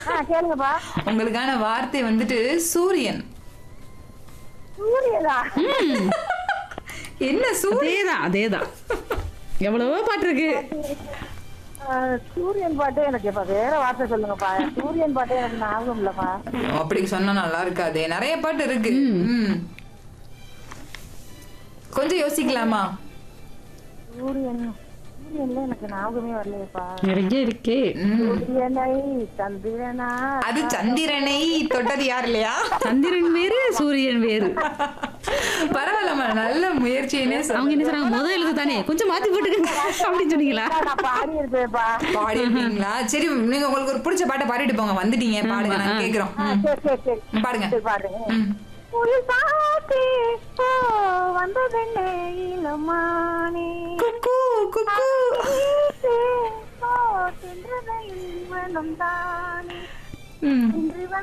ஆ கேளுங்கப்பா உங்களுக்கான வார்த்தை வந்துட்டு சூரியன் சூரியனா என்ன சூரியன் அதேதான் அதேதான் எவ்வளவோ பாட்டு இருக்கு ஆ, சூரியன் பாட்டு எனக்கு இப்ப வேற வார்த்தை சொல்லுங்கப்பா சூரியன் பாட்டு எனக்கு ஞாபகம் இல்லப்பா அப்படி சொன்னா நல்லா இருக்காது நிறைய பாட்டு இருக்கு ம். கொஞ்சம் யோசிக்கலாமா சூரியன் சூரியன்ல எனக்கு ஞாபகமே வரலையேப்பா நிறைய இருக்கே சூரியனை சந்திரனா அது சந்திரனை தொட்டது யார் இல்லையா சந்திரன் வேறு சூரியன் வேறு பரவாயில்லம்மா நல்ல முயற்சினே அவங்க என்ன சொன்னாங்க முதல் எழுத்து தானே கொஞ்சம் மாத்தி போட்டுக்கங்க அப்படின்னு சொன்னீங்களா நான் பாடி இருப்பேன்ப்பா பாடி இருக்கீங்களா சரி நீங்க உங்களுக்கு ஒரு பிடிச்ச பாட்டை பாடிட்டு போங்க வந்துட்டீங்க பாடுங்க நான் கேக்குறோம் ஆ, ம். சரி சரி சரி பாடுங்க சரி பாடுங்க ம். உயிர் காத்தே போ வந்ததென்ன இளமானே குக்கு குக்கு வீசே போ சென்றதை மனம் தானே ம் இன்று